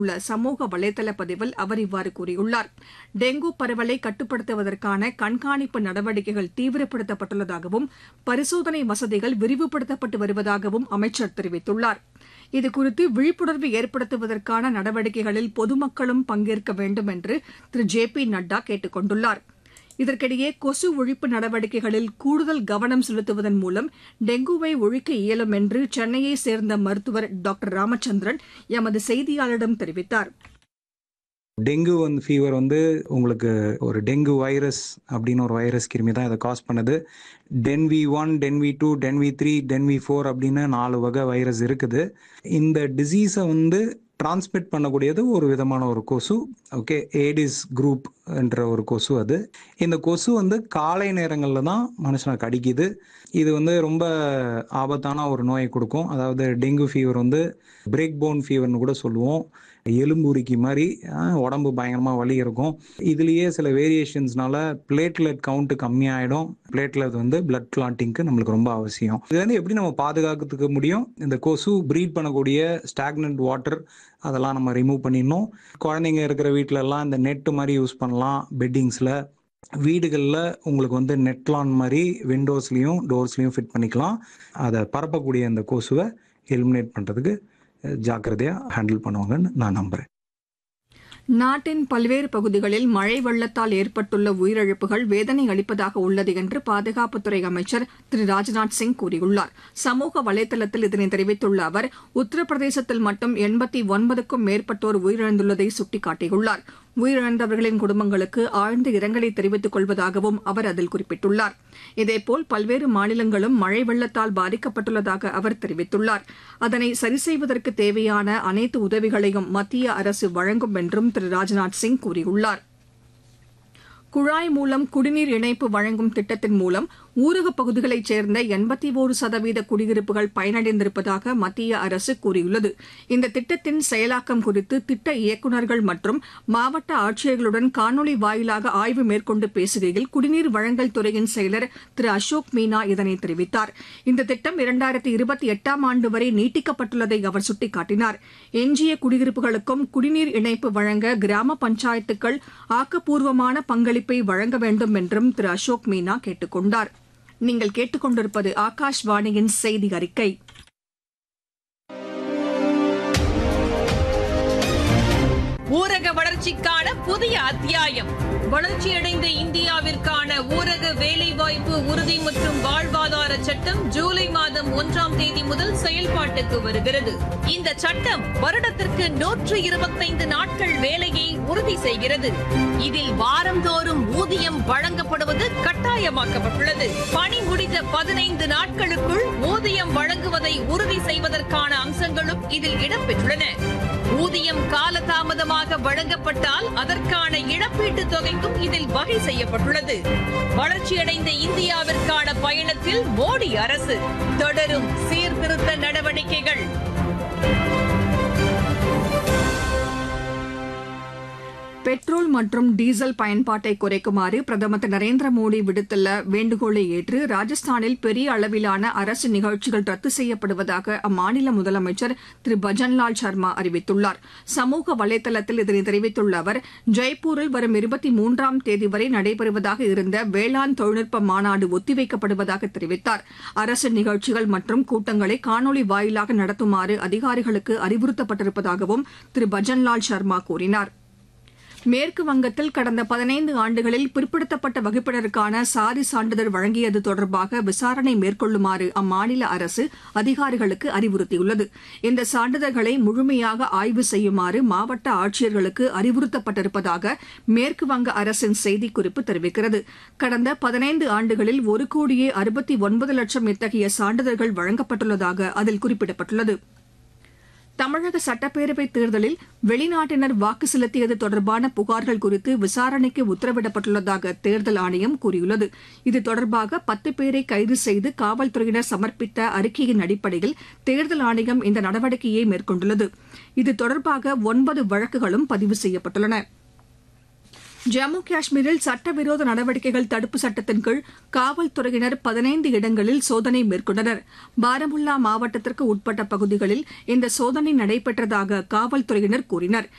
உள்ள சமூக வலைதள பதிவில் அவர் இவ்வாறு கூறியுள்ளார் டெங்கு பரவலை கட்டுப்படுத்துவதற்கான கண்காணிப்பு நடவடிக்கைகள் தீவிரப்படுத்தப்பட்டுள்ளதாகவும் பரிசோதனை வசதிகள் விரிவுபடுத்தப்பட்டு வருவதாகவும் அமைச்சர் தெரிவித்துள்ளார் இதுகுறித்து விழிப்புணர்வு ஏற்படுத்துவதற்கான நடவடிக்கைகளில் பொதுமக்களும் பங்கேற்க வேண்டும் என்று திரு ஜே பி நட்டா கேட்டுக் கொண்டுள்ளார் இதற்கிடையே கொசு ஒழிப்பு நடவடிக்கைகளில் கூடுதல் கவனம் செலுத்துவதன் மூலம் டெங்குவை ஒழிக்க இயலும் என்று சென்னையைச் சேர்ந்த மருத்துவர் டாக்டர் ராமச்சந்திரன் எமது செய்தியாளரிடம் தெரிவித்தார் டெங்கு வந்து ஃபீவர் வந்து உங்களுக்கு ஒரு டெங்கு வைரஸ் அப்படின்னு ஒரு வைரஸ் கிருமி தான் இதை காஸ் பண்ணுது DENV one DENV two DENV three DENV four அப்படின்னு நாலு வகை வைரஸ் இருக்குது இந்த டிசீஸை வந்து டிரான்ஸ்மிட் பண்ணக்கூடியது ஒரு விதமான ஒரு கொசு ஓகே ஏடிஸ் குரூப் என்ற ஒரு கொசு அது இந்த கொசு வந்து காலை நேரங்களில் தான் மனுஷனை கடிக்குது இது வந்து ரொம்ப ஆபத்தான ஒரு நோயை கொடுக்கும் அதாவது டெங்கு ஃபீவர் வந்து பிரேக் போன் ஃபீவர்னு கூட சொல்லுவோம் எலும்புரிக்கி மாதிரி உடம்பு பயங்கரமாக வலி இருக்கும் இதுலேயே சில வேரியேஷன்ஸ்னால பிளேட்லெட் கவுண்ட் கம்மியாயிடும் பிளேட்லெட் வந்து பிளட் கிளாட்டிங்க்கு நம்மளுக்கு ரொம்ப அவசியம் இது வந்து எப்படி நம்ம பாதுகாக்கிறதுக்கு முடியும் இந்த கொசு ப்ரீட் பண்ணக்கூடிய ஸ்டாக்னன்ட் வாட்டர் அதெல்லாம் நம்ம ரிமூவ் பண்ணிடணும் குழந்தைங்க இருக்கிற வீட்டிலலாம் இந்த நெட்டு மாதிரி யூஸ் பண்ணலாம் பெட்டிங்ஸில் வீடுகளில் உங்களுக்கு வந்து நெட்லான் மாதிரி விண்டோஸ்லேயும் டோர்ஸ்லையும் ஃபிட் பண்ணிக்கலாம் அதை பரப்பக்கூடிய இந்த கொசுவை எலிமினேட் பண்ணுறதுக்கு ஜாக்கிரதையாக ஹேண்டில் பண்ணுவாங்கன்னு நான் நம்புகிறேன் நாட்டின் பல்வேறு பகுதிகளில் மழை வெள்ளத்தால் ஏற்பட்டுள்ள உயிரிழப்புகள் வேதனை அளிப்பதாக உள்ளது என்று பாதுகாப்புத்துறை அமைச்சர் திரு ராஜ்நாத் சிங் கூறியுள்ளார் சமூக வலைதளத்தில் இதனை தெரிவித்துள்ள அவர் உத்தரப்பிரதேசத்தில் மட்டும் எண்பத்தி ஒன்பதுக்கும் மேற்பட்டோர் உயிரிழந்துள்ளதை சுட்டிக்காட்டியுள்ளார் உயிரிழந்தவர்களின் குடும்பங்களுக்கு ஆழ்ந்த இரங்கலை தெரிவித்துக் கொள்வதாகவும் அவர் அதில் குறிப்பிட்டுள்ளார் இதேபோல் பல்வேறு மாநிலங்களும் மழை வெள்ளத்தால் பாதிக்கப்பட்டுள்ளதாக அவர் தெரிவித்துள்ளார் அதனை சரி செய்வதற்கு தேவையான அனைத்து உதவிகளையும் மத்திய அரசு வழங்கும் என்றும் திரு ராஜ்நாத் சிங் கூறியுள்ளார் குழாய் மூலம் குடிநீர் இணைப்பு வழங்கும் திட்டத்தின் மூலம் ஊரகப் பகுதிகளைச் சேர்ந்த எண்பத்தி ஒரு சதவீத குடியிருப்புகள் பயனடைந்திருப்பதாக மத்திய அரசு கூறியுள்ளது இந்த திட்டத்தின் செயலாக்கம் குறித்து திட்ட இயக்குநர்கள் மற்றும் மாவட்ட ஆட்சியர்களுடன் காணொலி வாயிலாக ஆய்வு மேற்கொண்டு பேசுகையில் குடிநீர் வழங்கல் துறையின் செயலர் திரு அசோக் மீனா இதனை தெரிவித்தார் இந்த திட்டம் இரண்டாயிரத்தி இருபத்தி எட்டாம் ஆண்டு வரை நீட்டிக்கப்பட்டுள்ளதை அவர் சுட்டிக்காட்டினார் எஞ்சிய குடியிருப்புகளுக்கும் குடிநீர் இணைப்பு வழங்க கிராம பஞ்சாயத்துக்கள் ஆக்கப்பூர்வமான பங்களிப்பை வழங்க வேண்டும் என்றும் திரு அசோக் மீனா கேட்டுக் கொண்டார் நீங்கள் கேட்டுக்கொண்டிருப்பது ஆகாஷ்வாணியின் செய்தி அறிக்கை ஊரக வளர்ச்சிக்கான புதிய அத்தியாயம் வளர்ச்சியடைந்த இந்தியாவிற்கான ஊரக வேலைவாய்ப்பு உறுதி மற்றும் வாழ்வாதார சட்டம் ஜூலை மாதம் ஒன்றாம் தேதி முதல் செயல்பாட்டுக்கு வருகிறது இந்த சட்டம் வருடத்திற்கு நூற்று இருபத்தைந்து நாட்கள் வேலையை உறுதி செய்கிறது இதில் வாரந்தோறும் ஊதியம் வழங்கப்படுவது கட்டாயமாக்கப்பட்டுள்ளது பணி முடிந்த பதினைந்து நாட்களுக்குள் ஊதியம் வழங்குவதை உறுதி செய்வதற்கான அம்சங்களும் இதில் இடம்பெற்றுள்ளன ஊதியம் காலதாமதமாக வழங்கப்பட்டால் அதற்கான இழப்பீட்டுத் தொகைக்கும் இதில் வகை செய்யப்பட்டுள்ளது வளர்ச்சியடைந்த இந்தியாவிற்கான பயணத்தில் மோடி அரசு தொடரும் சீர்திருத்த நடவடிக்கைகள் பெட்ரோல் மற்றும் டீசல் பயன்பாட்டை குறைக்குமாறு பிரதமர் திரு நரேந்திர மோடி விடுத்துள்ள வேண்டுகோளை ஏற்று ராஜஸ்தானில் பெரிய அளவிலான அரசு நிகழ்ச்சிகள் ரத்து செய்யப்படுவதாக அம்மாநில முதலமைச்சர் திரு பஜன்லால் சர்மா அறிவித்துள்ளார் சமூக வலைதளத்தில் இதனை தெரிவித்துள்ள அவர் ஜெய்ப்பூரில் வரும் இருபத்தி மூன்றாம் தேதி வரை நடைபெறுவதாக இருந்த வேளாண் தொழில்நுட்ப மாநாடு ஒத்திவைக்கப்படுவதாக தெரிவித்தார் அரசு நிகழ்ச்சிகள் மற்றும் கூட்டங்களை காணொலி வாயிலாக நடத்துமாறு அதிகாரிகளுக்கு அறிவுறுத்தப்பட்டிருப்பதாகவும் திரு பஜன்லால் சர்மா கூறினார் மேற்கு வங்கத்தில் கடந்த பதினைந்து ஆண்டுகளில் பிற்படுத்தப்பட்ட வகுப்பினருக்கான சாதி சான்றிதழ் வழங்கியது தொடர்பாக விசாரணை மேற்கொள்ளுமாறு அம்மாநில அரசு அதிகாரிகளுக்கு அறிவுறுத்தியுள்ளது இந்த சான்றிதழ்களை முழுமையாக ஆய்வு செய்யுமாறு மாவட்ட ஆட்சியர்களுக்கு அறிவுறுத்தப்பட்டிருப்பதாக மேற்கு வங்க அரசின் செய்திக்குறிப்பு தெரிவிக்கிறது கடந்த பதினைந்து ஆண்டுகளில் ஒரு கோடியே அறுபத்தி ஒன்பது லட்சம் இத்தகைய சான்றிதழ்கள் வழங்கப்பட்டுள்ளதாக அதில் குறிப்பிடப்பட்டுள்ளது தமிழக சட்டப்பேரவைத் தேர்தலில் வெளிநாட்டினர் வாக்கு செலுத்தியது தொடர்பான புகார்கள் குறித்து விசாரணைக்கு உத்தரவிடப்பட்டுள்ளதாக தேர்தல் ஆணையம் கூறியுள்ளது இது தொடர்பாக பத்து பேரை கைது செய்து காவல்துறையினர் சமர்ப்பித்த அறிக்கையின் அடிப்படையில் தேர்தல் ஆணையம் இந்த நடவடிக்கையை மேற்கொண்டுள்ளது இது தொடர்பாக ஒன்பது வழக்குகளும் பதிவு செய்யப்பட்டுள்ளன ஜம்மு காஷ்மீரில் சட்டவிரோத நடவடிக்கைகள் தடுப்பு சட்டத்தின் கீழ் காவல்துறையினர் பதினைந்து இடங்களில் சோதனை மேற்கொண்டனர் பாரமுல்லா மாவட்டத்திற்கு உட்பட்ட பகுதிகளில் இந்த சோதனை நடைபெற்றதாக காவல்துறையினர் கூறினர்